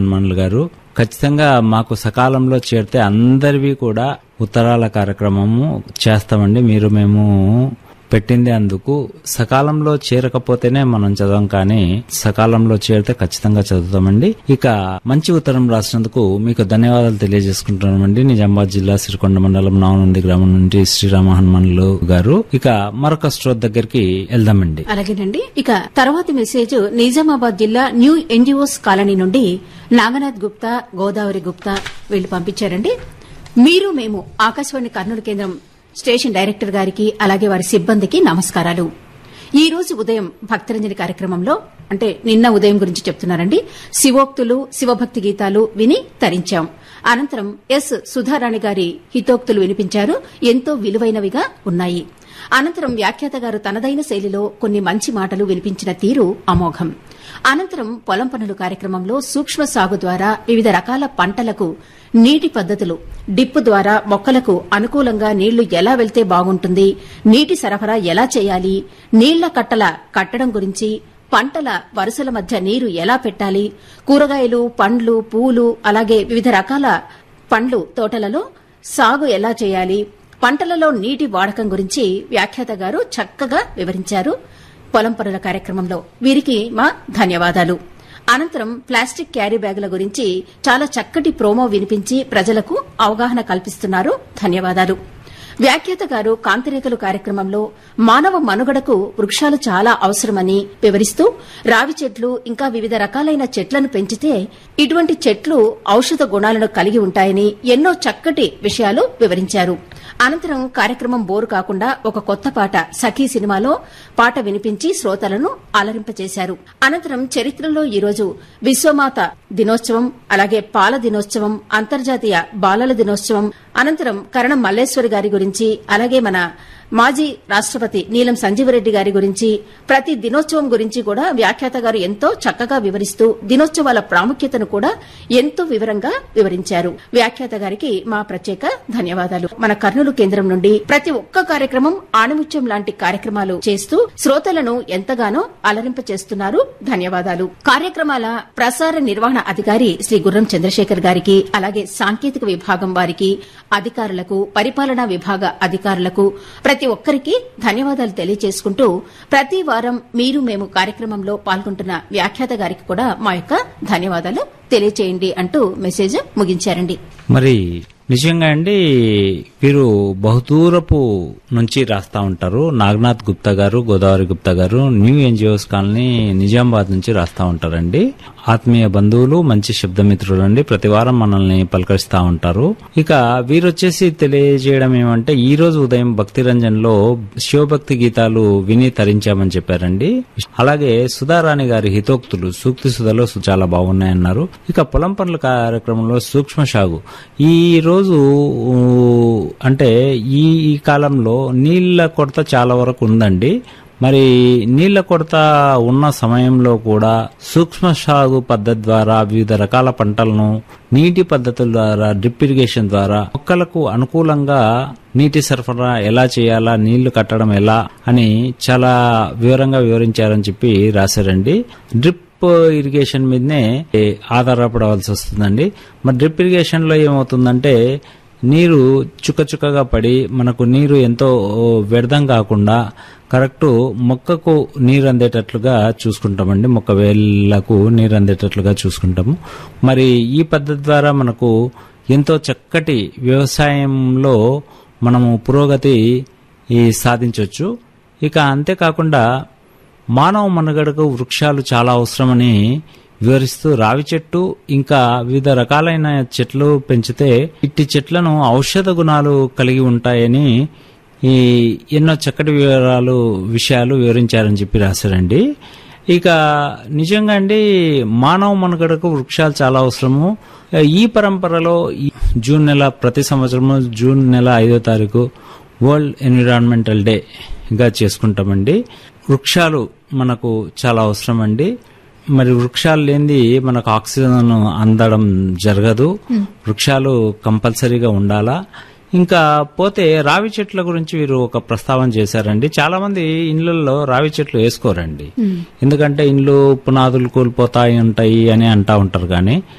హనుమానులు గారు ఖచ్చితంగా మాకు సకాలంలో చేరితే అందరివి కూడా ఉత్తరాల కార్యక్రమము చేస్తామండి మీరు మేము పెట్టింది అందుకు సకాలంలో చేరకపోతేనే మనం చదవం కానీ సకాలంలో చేరితే ఖచ్చితంగా చదువుతామండి ఇక మంచి ఉత్తరం రాసినందుకు మీకు ధన్యవాదాలు తెలియజేసుకుంటున్నామండి నిజామాబాద్ జిల్లా సిరికొండ మండలం నావనంది గ్రామం నుండి శ్రీరామ హనుమానులు గారు ఇక మరొక స్ట్రోత్ దగ్గరికి వెళ్దామండి అలాగేనండి ఇక తర్వాతి మెసేజ్ నిజామాబాద్ జిల్లా న్యూ ఎన్జిఓస్ కాలనీ నుండి నాగనాథ్ గుప్తా గోదావరి గుప్తా వీళ్ళు పంపించారండి మీరు మేము ఆకాశవాణి కర్నూలు కేంద్రం స్టేషన్ డైరెక్టర్ గారికి అలాగే వారి సిబ్బందికి నమస్కారాలు ఈ రోజు ఉదయం భక్తరంజని కార్యక్రమంలో అంటే నిన్న ఉదయం గురించి చెప్తున్నారండి శివోక్తులు శివభక్తి గీతాలు విని తరించాం అనంతరం ఎస్ సుధారాణి గారి హితోక్తులు వినిపించారు ఎంతో విలువైనవిగా ఉన్నాయి అనంతరం వ్యాఖ్యాత గారు తనదైన శైలిలో కొన్ని మంచి మాటలు వినిపించిన తీరు అమోఘం అనంతరం పొలం పనులు కార్యక్రమంలో సూక్ష్మ సాగు ద్వారా వివిధ రకాల పంటలకు నీటి పద్దతులు డిప్పు ద్వారా మొక్కలకు అనుకూలంగా నీళ్లు ఎలా వెళ్తే బాగుంటుంది నీటి సరఫరా ఎలా చేయాలి నీళ్ల కట్టల కట్టడం గురించి పంటల వరుసల మధ్య నీరు ఎలా పెట్టాలి కూరగాయలు పండ్లు పూలు అలాగే వివిధ రకాల పండ్లు తోటలలో సాగు ఎలా చేయాలి పంటలలో నీటి వాడకం గురించి వ్యాఖ్యాత గారు చక్కగా వివరించారు పొలం పనుల కార్యక్రమంలో వీరికి మా ధన్యవాదాలు అనంతరం ప్లాస్టిక్ క్యారీ బ్యాగుల గురించి చాలా చక్కటి ప్రోమో వినిపించి ప్రజలకు అవగాహన కల్పిస్తున్నారు ధన్యవాదాలు వ్యాఖ్యాత గారు కాంతిరేఖలు కార్యక్రమంలో మానవ మనుగడకు వృక్షాలు చాలా అవసరమని వివరిస్తూ రావి చెట్లు ఇంకా వివిధ రకాలైన చెట్లను పెంచితే ఇటువంటి చెట్లు ఔషధ గుణాలను కలిగి ఉంటాయని ఎన్నో చక్కటి విషయాలు వివరించారు అనంతరం కార్యక్రమం బోరు కాకుండా ఒక కొత్త పాట సఖీ సినిమాలో పాట వినిపించి శ్రోతలను అలరింపచేశారు అనంతరం చరిత్రలో ఈరోజు విశ్వమాత దినోత్సవం అలాగే పాల దినోత్సవం అంతర్జాతీయ బాలల దినోత్సవం అనంతరం కరణం మల్లేశ్వరి గారి గురించి అలాగే మన మాజీ రాష్టపతి నీలం సంజీవరెడ్డి గారి గురించి ప్రతి దినోత్సవం గురించి కూడా వ్యాఖ్యాత గారు ఎంతో చక్కగా వివరిస్తూ దినోత్సవాల ప్రాముఖ్యతను కూడా ఎంతో వివరంగా వివరించారు వ్యాఖ్యాత గారికి మా ప్రత్యేక ధన్యవాదాలు మన కర్నూలు కేంద్రం నుండి ప్రతి ఒక్క కార్యక్రమం ఆణిముత్యం లాంటి కార్యక్రమాలు చేస్తూ శ్రోతలను ఎంతగానో అలరింప చేస్తున్నారు ధన్యవాదాలు కార్యక్రమాల ప్రసార నిర్వహణ అధికారి శ్రీ గుర్రం చంద్రశేఖర్ గారికి అలాగే సాంకేతిక విభాగం వారికి అధికారులకు పరిపాలనా విభాగ అధికారులకు ప్రతి ఒక్కరికి ధన్యవాదాలు తెలియజేసుకుంటూ ప్రతి వారం మీరు మేము కార్యక్రమంలో పాల్గొంటున్న వ్యాఖ్యాత గారికి కూడా మా యొక్క ధన్యవాదాలు తెలియచేయండి అంటూ మెసేజ్ ముగించారండి మరి నిజంగా అండి వీరు బహుదూరపు నుంచి రాస్తా ఉంటారు నాగనాథ్ గుప్తా గారు గోదావరి గుప్తా గారు న్యూ ఎన్జిఓస్ కాలనీ నిజామాబాద్ నుంచి రాస్తా ఉంటారండి ఆత్మీయ బంధువులు మంచి శబ్దమిత్రులు అండి ప్రతి వారం మనల్ని పలకరిస్తా ఉంటారు ఇక వీరొచ్చేసి తెలియజేయడం ఏమంటే ఈ రోజు ఉదయం భక్తి రంజన్ లో శివభక్తి గీతాలు విని తరించామని చెప్పారండి అలాగే సుధారాణి గారి హితోక్తులు సూక్తి సుధలో చాలా బాగున్నాయన్నారు ఇక పొలం పనుల కార్యక్రమంలో సూక్ష్మ సాగు ఈ రోజు ఊ, అంటే ఈ ఈ కాలంలో నీళ్ల కొరత చాలా వరకు ఉందండి మరి నీళ్ల కొరత ఉన్న సమయంలో కూడా సూక్ష్మ సాగు పద్ధతి ద్వారా వివిధ రకాల పంటలను నీటి పద్ధతుల ద్వారా డ్రిప్ ఇరిగేషన్ ద్వారా మొక్కలకు అనుకూలంగా నీటి సరఫరా ఎలా చేయాలా నీళ్లు కట్టడం ఎలా అని చాలా వివరంగా వివరించారని చెప్పి రాశారండి డ్రిప్ ఇరిగేషన్ మీదనే ఆధారపడవలసి వస్తుందండి మరి డ్రిప్ ఇరిగేషన్ లో ఏమవుతుందంటే నీరు చుక్క చుక్కగా పడి మనకు నీరు ఎంతో వ్యర్థం కాకుండా కరెక్ట్ మొక్కకు నీరు అందేటట్లుగా చూసుకుంటామండి మొక్క వేళ్లకు నీరు అందేటట్లుగా చూసుకుంటాము మరి ఈ పద్ధతి ద్వారా మనకు ఎంతో చక్కటి వ్యవసాయంలో మనము పురోగతి ఈ సాధించవచ్చు ఇక అంతేకాకుండా మానవ మనుగడకు వృక్షాలు చాలా అవసరమని వివరిస్తూ రావి చెట్టు ఇంకా వివిధ రకాలైన చెట్లు పెంచితే ఇట్టి చెట్లను ఔషధ గుణాలు కలిగి ఉంటాయని ఈ ఎన్నో చక్కటి వివరాలు విషయాలు వివరించారని చెప్పి రాశారండి ఇక నిజంగా అండి మానవ మనుగడకు వృక్షాలు చాలా అవసరము ఈ పరంపరలో ఈ జూన్ నెల ప్రతి సంవత్సరము జూన్ నెల ఐదో తారీఖు వరల్డ్ ఎన్విరాన్మెంటల్ డే గా చేసుకుంటామండి వృక్షాలు మనకు చాలా అవసరం అండి మరి వృక్షాలు లేనిది మనకు ఆక్సిజన్ అందడం జరగదు వృక్షాలు కంపల్సరీగా ఉండాలా ఇంకా పోతే రావి చెట్ల గురించి వీరు ఒక ప్రస్తావన చేశారండి చాలా మంది ఇండ్లలో రావి చెట్లు వేసుకోరండి ఎందుకంటే ఇండ్లు పునాదులు కూలిపోతాయి ఉంటాయి అని అంటా ఉంటారు కానీ